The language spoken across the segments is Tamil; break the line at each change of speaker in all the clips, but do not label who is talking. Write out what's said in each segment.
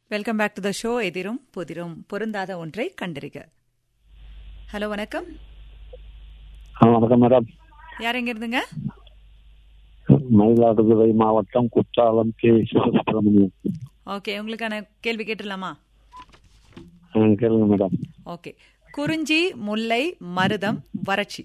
Welcome back to the show எதிரும் புதிரும் பொருந்தாத ஒன்றை கண்டறிக ஹலோ வணக்கம்
ஆ, வணக்கம் மேடம்
யார் எங்க இருந்துங்க
மயிலாடுதுறை மாவட்டம் குற்றாலம் கே சிவசுப்பிரமணியம்
ஓகே உங்களுக்கான கேள்வி கேட்டுடலாமா
ஆ, கேளுங்க மேடம்
ஓகே குறிஞ்சி முல்லை மருதம் வறட்சி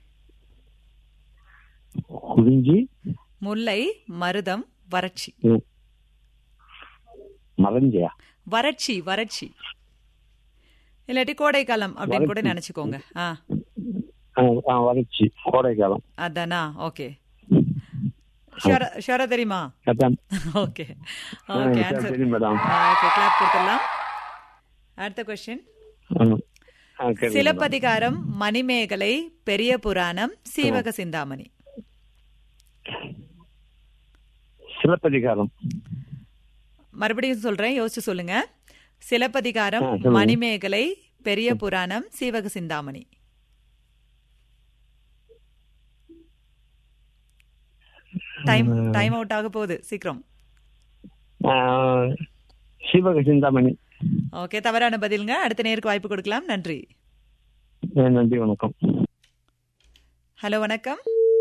குறிஞ்சி
முல்லை மருதம் வறட்சி
ம், மறைஞ்சியா
வறட்சி வறட்சி இல்லாட்டி கோடைக்காலம் அப்படின்னு கூட
வறட்சி.
நினைச்சுக்கோங்க ஆ
ஆ, ஆ, வறட்சி கோடைக்காலம்
அதானா ஓகே ஷுவரா ஷுவரா தெரியுமா
அதான்
ஓகே
ஆ,
ஓகே
சரி,
ஆன்சர்
சரி மேடம்
ஓகே கிளாப் கொடுத்துடலாம் அடுத்த கொஸ்டின்
ஆ, ஆ, கேளுங்க மேடம்.
சிலப்பதிகாரம் மணிமேகலை பெரிய புராணம் சீவக சிந்தாமணி
சிலப்பதிகாரம்
மறுபடியும் சொல்றேன் யோசிச்சு சொல்லுங்க சிலப்பதிகாரம்
ஆ, சொல்லுங்க.
Manimekalai Periya Puranam Jeevaka Chintamani time time out ஆக போகுது சீக்கிரம்
ஆ, சிவக சிந்தாமணி
ஓகே தவறான பதிலுங்க அடுத்த நேருக்கு வாய்ப்பு கொடுக்கலாம் நன்றி
ஆ, நன்றி வணக்கம்
ஹலோ வணக்கம்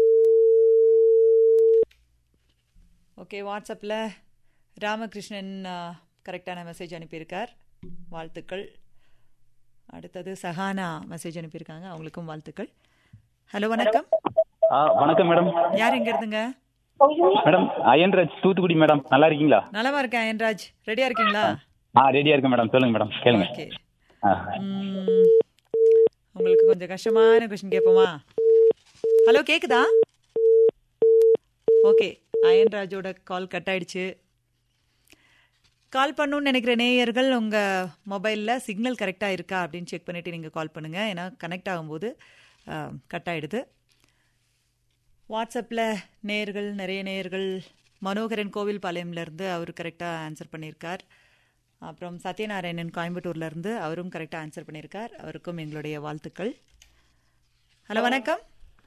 ஓகே வாட்ஸ்அப்பில் ராமகிருஷ்ணன் கரெக்டான மெசேஜ் அனுப்பியிருக்கார் வாழ்த்துக்கள் அடுத்தது சஹானா மெசேஜ் அனுப்பியிருக்காங்க அவங்களுக்கும் வாழ்த்துக்கள் ஹலோ வணக்கம்
ஆ வணக்கம் மேடம்
யார் எங்க இருந்துங்க
மேடம் அயன்ராஜ் தூத்துக்குடி மேடம் நல்லா இருக்கீங்களா
நலமா இருக்கேன் அயன்ராஜ் ரெடியா இருக்கீங்களா
ஆ ரெடியா இருக்கேன் மேடம் சொல்லுங்க மேடம் கேளுங்க
ஓகே
ஆ.
ம், உங்களுக்கு கொஞ்சம் கஷ்டமான கொஸ்டின் கேட்போமா ஹலோ கேக்குதா ஓகே அயன்ராஜோட கால் கட் ஆயிடுச்சு கால் பண்ணணும்னு நினைக்கிற நேயர்கள் உங்கள் மொபைலில் சிக்னல் கரெக்டாக இருக்கா அப்படின்னு செக் பண்ணிவிட்டு நீங்கள் கால் பண்ணுங்கள் ஏன்னா கனெக்ட் ஆகும்போது கட் ஆகிடுது வாட்ஸ்அப்பில் நேயர்கள் நிறைய நேயர்கள் மனோகரன் கோவில்பாளையம்லேருந்து அவர் கரெக்டாக ஆன்சர் பண்ணியிருக்கார் அப்புறம் சத்யநாராயணன் கோயம்புத்தூர்லேருந்து அவரும் கரெக்டாக ஆன்சர் பண்ணியிருக்கார் அவருக்கும் எங்களுடைய வாழ்த்துக்கள் ஹலோ வணக்கம்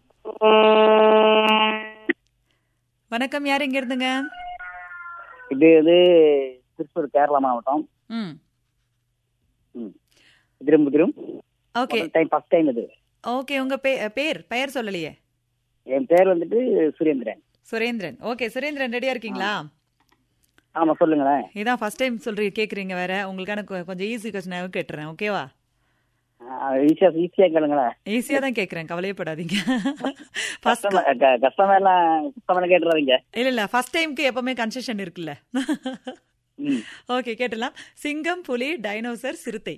வணக்கம் யார் எங்க இருந்துங்க
இது இது திருப்பூர் கேரளா மாவட்டம்
ம்
திரும்புதிரும்
ஓகே
டைம் ஃபர்ஸ்ட் டைம் இது
ஓகே உங்க பே பேர் பெயர் சொல்லலையே
என் பேர் வந்துட்டு சுரேந்திரன்
சுரேந்திரன் ஓகே சுரேந்திரன் ரெடியா இருக்கீங்களா
ஆமா சொல்லுங்களேன்
இதான் ஃபர்ஸ்ட் டைம் சொல்றீங்க கேக்குறீங்க வேற உங்களுக்கான கொ- கொஞ்சம் ஈஸி கொஸ்டினாக கேட்டுறேன் ஓகேவா
ஈஸியா ஈஸியா கேளுங்களேன்
ஈஸியா தான் கேக்குறேன் கவலையப்படாதீங்க ஃபர்ஸ்ட்
கஷ்டமா க- கஷ்டமா எல்லாம் கஷ்டமா கேட்டுறாதீங்க
இல்ல இல்ல ஃபர்ஸ்ட் டைம்க்கு எப்பவுமே கன்செஷன் இருக்குல்ல
ம்.
ஓகே கேட்டலாம் சிங்கம் புலி டைனோசர் சிறுத்தை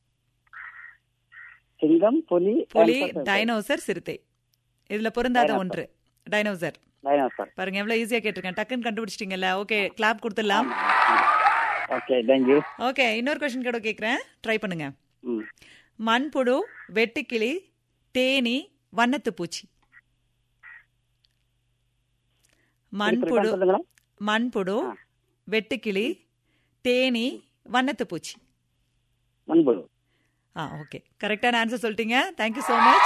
சிங்கம் புலி
புலி டைனோசர் சிறுத்தை இதுல பொருந்தாத ஒன்று டைனோசர்
டைனோசர்
பாருங்க எவ்வளவு ஈஸியா கேட்டிருக்கேன் டக்குன்னு கண்டுபிடிச்சிட்டீங்கல்ல ஓகே கிளாப் கொடுத்துடலாம்
ஓகே தேங்க்யூ
ஓகே இன்னொரு கொஸ்டின் கூட கேக்குறேன் ட்ரை பண்ணுங்க
ம்
மண்புழு வெட்டுக்கிளி தேனி வண்ணத்து பூச்சி மண்புழு
சொல்லுங்களேன்
மண்புழு
ஆ.
வெட்டுக்கிளி தேனி வண்ணத்து பூச்சி
மண்புழு
ஆ ஓகே கரெக்டான ஆன்சர் சொல்லிட்டீங்க தேங்க்யூ ஸோ மச்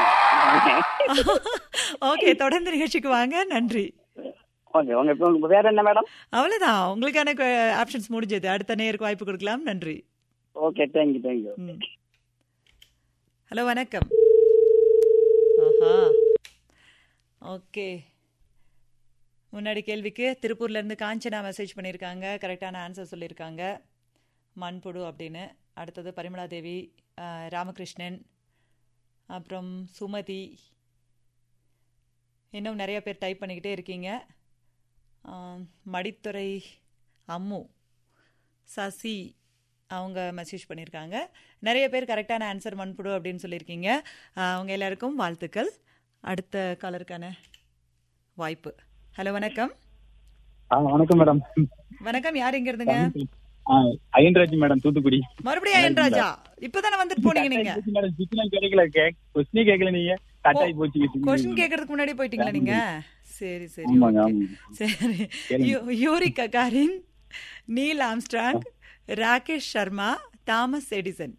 ஓகே தொடர்ந்து நிகழ்ச்சிக்கு வாங்க நன்றி
ஓகே உங்க இப்ப உங்க பேர் என்ன மேடம்
அவ்வளவுதான் உங்களுக்கான ஆப்ஷன்ஸ் முடிஞ்சது அடுத்த நேருக்கு வாய்ப்பு கொடுக்கலாம் நன்றி
ஓகே தேங்க்யூ தேங்க்யூ
ம். ஹலோ வணக்கம் ஆஹா ஓகே முன்னாடி கேள்விக்கு திருப்பூர்ல இருந்து காஞ்சனா மெசேஜ் பண்ணியிருக்காங்க கரெக்டான ஆன்சர் சொல்லியிருக்காங்க மண்புழு அப்படின்னு அடுத்தது பரிமளா தேவி ஆஹ், ராமகிருஷ்ணன் அப்புறம் சுமதி இன்னும் நிறைய பேர் டைப் பண்ணிக்கிட்டே இருக்கீங்க ஆம், மடித்துறை அம்மு சசி அவங்க மெசேஜ் பண்ணியிருக்காங்க நிறைய பேர் கரெக்டான ஆன்சர் மண்புடு அப்படின்னு சொல்லியிருக்கீங்க ஆஹ் அவங்க எல்லாருக்கும் வாழ்த்துக்கள் அடுத்த காலருக்கான வாய்ப்பு ஹலோ வணக்கம்
ஆ வணக்கம் மேடம்
வணக்கம் யார் இங்க இருந்துங்க
ஆ, அயன்ராஜ் மேடம் தூத்துக்குடி
மறுபடியும் அயன் ராஜா இப்பதானே வந்துட்டு போனீங்க நீங்க
மேடம் சுத்திலாம் கேட்கல கொஸ்டினே கேட்கல நீங்க கட் ஆகி போச்சு
கொஸ்டின் கேக்குறதுக்கு முன்னாடி போயிட்டீங்களா நீங்க சரி சரி
ஆமாங்க,
okay.
ஆமாங்க.
சரி
கேளுங்க.
யூ- Yuri Gagarin Neil Armstrong Rakesh Sharma Thomas Edison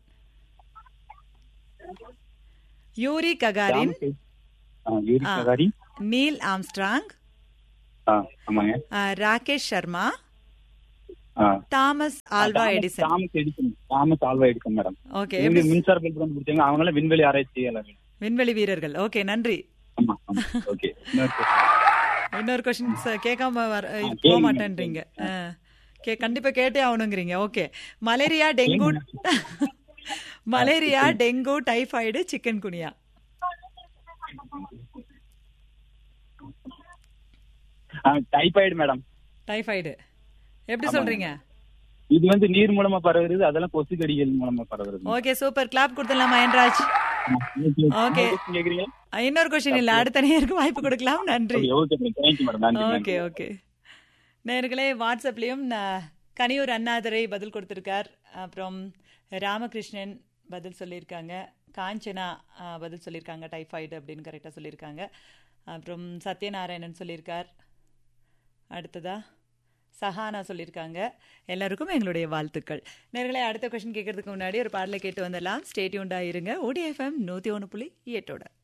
Yuri Gagarin
ஆ, யூரி
ஆ.
ககாரி
நீல் ஆம்ஸ்ட்ராங்
ஆ ஆமாங்க
ஆ, ராகேஷ் சர்மா
ஆ.
Thomas Alva
Thomas-
Edison
Thomas Edison Thomas Alva Edison madam
okay
இவங்க மின்சார பல்பு கண்டுபிடிச்சாங்க அவங்க எல்லாம் விண்வெளி ஆராய்ச்சியாளர்
விண்வெளி வீரர்கள் ஓகே நன்றி
ஆமா ஆமா ஓகே இன்னொரு question.
இன்னொரு கொஸ்டின்ஸ் கேட்காம வர இது
கேளுங்க,
போக மாட்டேன்றீங்க ஆ. கே கண்டிப்பா கேட்டே ஆகணுங்கிறீங்க okay malaria dengue malaria dengue typhoid chikungunya
typhoid madam
typhoid எப்படி
ஆமாங்க.
சொல்றீங்க
இது வந்து நீர் மூலமா பரவுறது அதெல்லாம் கொசு கடிகள் மூலமா பரவுறது
ஓகே சூப்பர் கிளாப் கொடுத்துடலாம் மயன்ராஜ் Okay.
கேக்குறீங்க
ஆ, இன்னொரு கொஸ்டின் இல்ல அடுத்த நேருக்கு வாய்ப்பு கொடுக்கலாம் நன்றி
ஓகே தேங்க்யூ மேடம் நன்றி
ஓகே ஓகே நேர்களே வாட்ஸ்அப்லேயும் நான் கனியூர் அண்ணாதுரை பதில் கொடுத்துருக்கார் அப்புறம் ராமகிருஷ்ணன் பதில் சொல்லியிருக்காங்க காஞ்சனா ஆ, பதில் சொல்லியிருக்காங்க டைஃபாய்டு அப்படின்னு கரெக்டாக சொல்லியிருக்காங்க அப்புறம் சத்யநாராயணன் சொல்லியிருக்கார் அடுத்ததா சஹானா சொல்லியிருக்காங்க எல்லாருக்கும் எங்களுடைய வாழ்த்துக்கள் நேர்களே அடுத்த கொஸ்டின் கேட்கறதுக்கு முன்னாடி ஒரு பாடலை கேட்டு வந்துடலாம் ஸ்டேட்யூண்டாக இருங்க ஓடிஎஃப்எம் நூற்றி ஒன்று புள்ளி எட்டோட